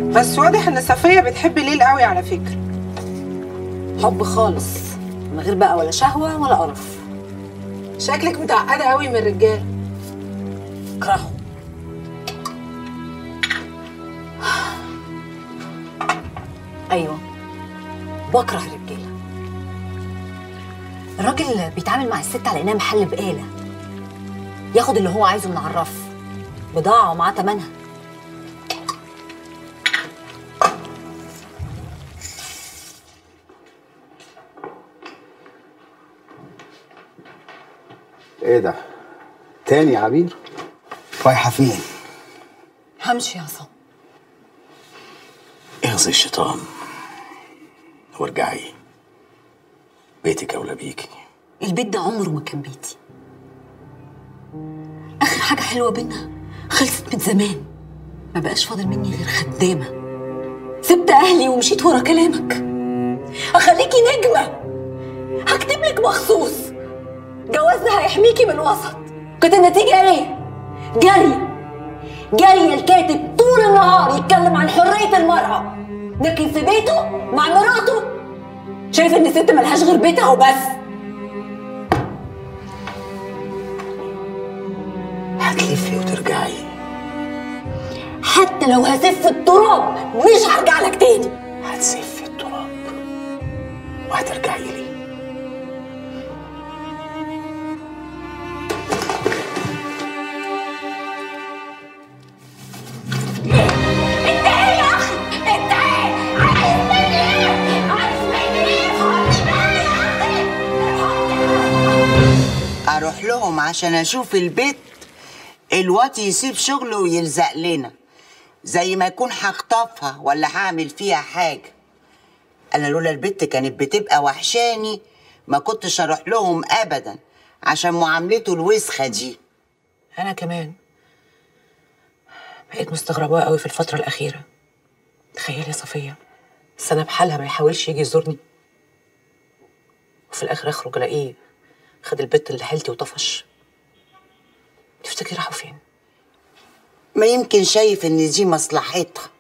بس واضح ان صفيه بتحب ليل قوي على فكره حب خالص من غير بقى ولا شهوه ولا قرف شكلك متعقده قوي من الرجال اكرهه ايوه بكره الرجاله الراجل بيتعامل مع الست على انها محل بقاله ياخد اللي هو عايزه من على الرف بضاعه ومعاه تمنها ايه ده؟ تاني يا عبير؟ رايحة فين؟ همشي يا عصام اغزي الشيطان وارجعي بيتك اولى بيكي البيت ده عمره ما كان بيتي اخر حاجه حلوه بينا خلصت من زمان ما بقاش فاضل مني غير خدامه سبت اهلي ومشيت ورا كلامك اخليكي نجمه هكتب لك مخصوص جوازنا هيحميكي من الوسط كانت النتيجه ايه جري جري الكاتب طول النهار يتكلم عن حريه المراه لكن في بيته مع مراته شايف ان الست ملهاش غير بيتها وبس هتلفي وترجعي حتى لو هسف التراب مش هرجع لك تاني هتسفي التراب وهترجعي لي اروح لهم عشان اشوف البيت الواد يسيب شغله ويلزق لنا زي ما يكون هخطفها ولا هعمل فيها حاجه انا لولا البت كانت بتبقى وحشاني ما كنتش اروح لهم ابدا عشان معاملته الوسخه دي انا كمان بقيت مستغرباه قوي في الفتره الاخيره تخيلي يا صفيه السنه بحالها ما يحاولش يجي يزورني وفي الاخر اخرج الاقيه خد البت اللي حيلتي وطفش تفتكري راحوا فين ما يمكن شايف ان دي مصلحتها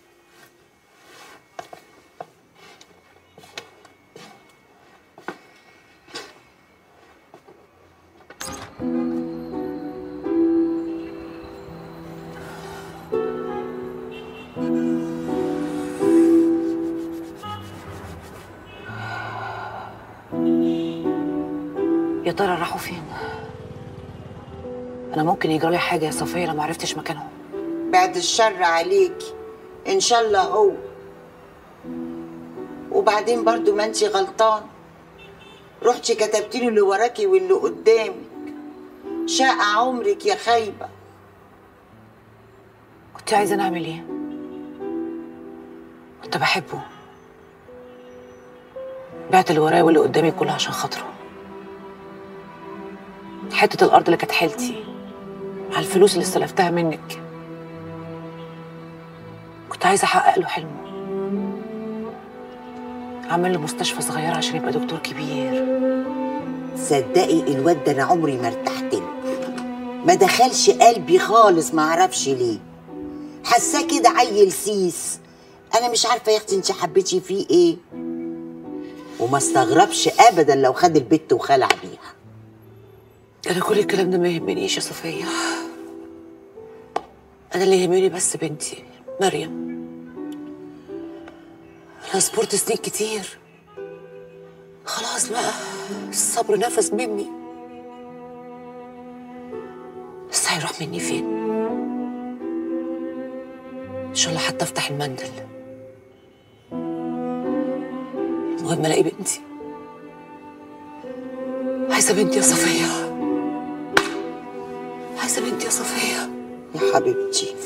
يا ترى راحوا فين انا ممكن يجرى لي حاجه يا صفيه لو ما عرفتش مكانهم بعد الشر عليكي ان شاء الله هو وبعدين برضو ما انتي غلطان رحتي كتبتي له اللي وراكي واللي قدامك شاء عمرك يا خايبه كنت عايزه نعمل ايه كنت بحبه بعت اللي ورايا واللي قدامي كله عشان خاطره حته الارض اللي كانت حيلتي على الفلوس اللي استلفتها منك كنت عايزه احقق له حلمه اعمل له مستشفى صغيره عشان يبقى دكتور كبير تصدقي الواد ده انا عمري ما ارتحت له ما دخلش قلبي خالص ما اعرفش ليه حاساه كده عيل سيس انا مش عارفه يا اختي انت حبيتي فيه ايه وما استغربش ابدا لو خد البت وخلع بيها انا كل الكلام ده ما يهمنيش يا صفيه انا اللي يهمني بس بنتي مريم انا صبرت سنين كتير خلاص بقى الصبر نفس مني بس هيروح مني فين ان شاء الله حتى افتح المندل المهم الاقي بنتي عايزه بنتي يا صفيه عايزه بنتي يا صفيه يا حبيبتي